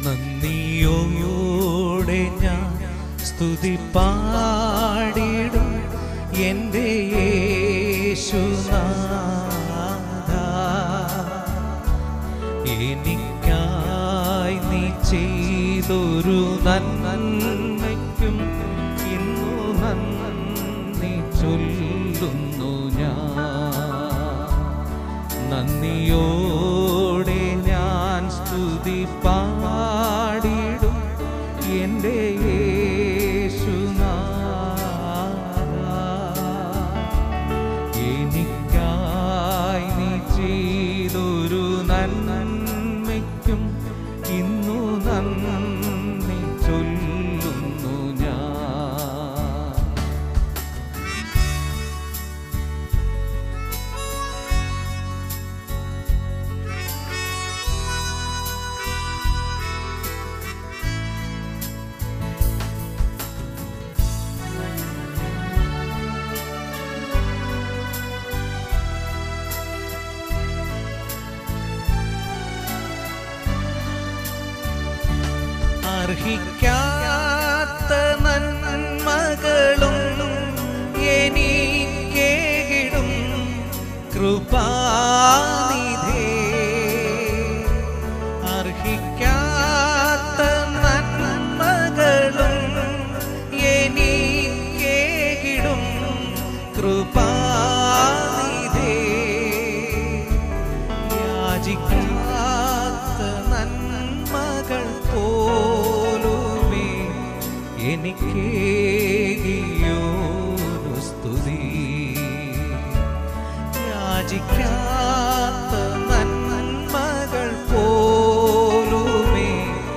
നന്ദിയോടെ ഞാൻ സ്തുതി പാടിടും എൻ്റെ യേശുനാഥ എനിക്കായി നീ ചെയ്തൊരു നന്മയ്ക്കും ഇന്നു നന്ദി ചൊല്ലുന്നു ഞാൻ നന്ദിയോടെ ഞാൻ സ്തുതി പാടിടും എൻ്റെ യേശുനാഥ എനിക്കായി നീ ചെയ്തൊരു നന്മയ്ക്കും ഇന്നു നന്ദി ചൊല്ലുന്നു ഞാൻ അർഹിക്കാത്ത നന്മകളും എനിക്കേകിടും കൃപാനിധേ അർഹിക്കാത്ത നന്മകളും എനിക്കേകിടും കൃപാനിധേ യാചിക്കാത്ത നന്മകൾ പോലുമേ എനിക്കേകിയോരു സ്തുതി യാചിക്കാത്ത നന്മകൾ പോലുമേ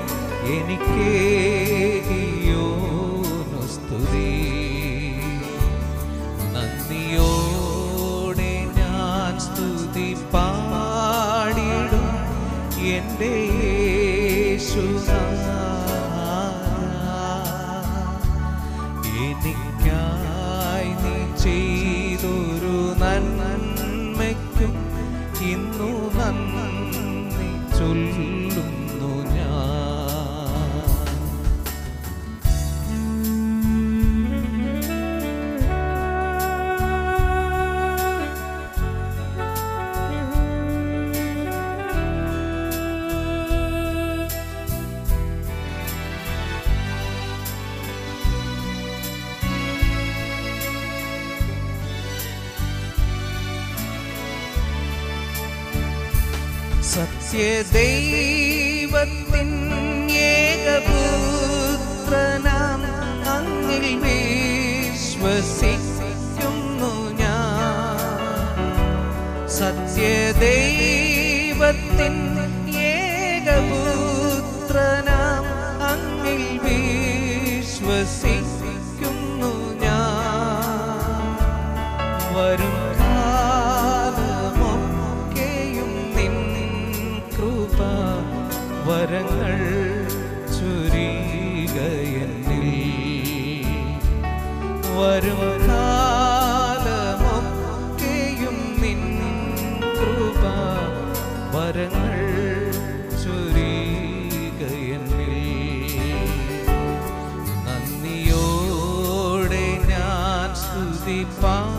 എനിക്കേകിയോരു സ്തുതി നന്ദിയോടെ ഞാൻ സ്തുതി പാടിടും എൻ്റെ യേശുനാഥ. എനിക്കായി നീ ചെയ്തൊരു നന്മയ്ക്കും ഇന്നു നന്ദി ചൊല്ലുന്നു ഞാൻ സത്യദൈവത്തിൻ ഏകപുത്രനാം അങ്ങിൽ വിശ്വസിക്കുന്നു ഞാൻ സത്യദൈവത്തിൻ ഏകപുത്രനാം അങ്ങിൽ വിശ്വസിക്കുന്നു ഞാൻ വരും കാലമൊക്കെയും നിൻ കൃപ വരങ്ങൾ ചുരികയെന്നിൽ വരും കാലമൊക്കെയും നിൻ കൃപ വരങ്ങൾ ചുരികയെന്നിൽ നന്ദിയോടെ ഞാൻ സ്തുതി പാ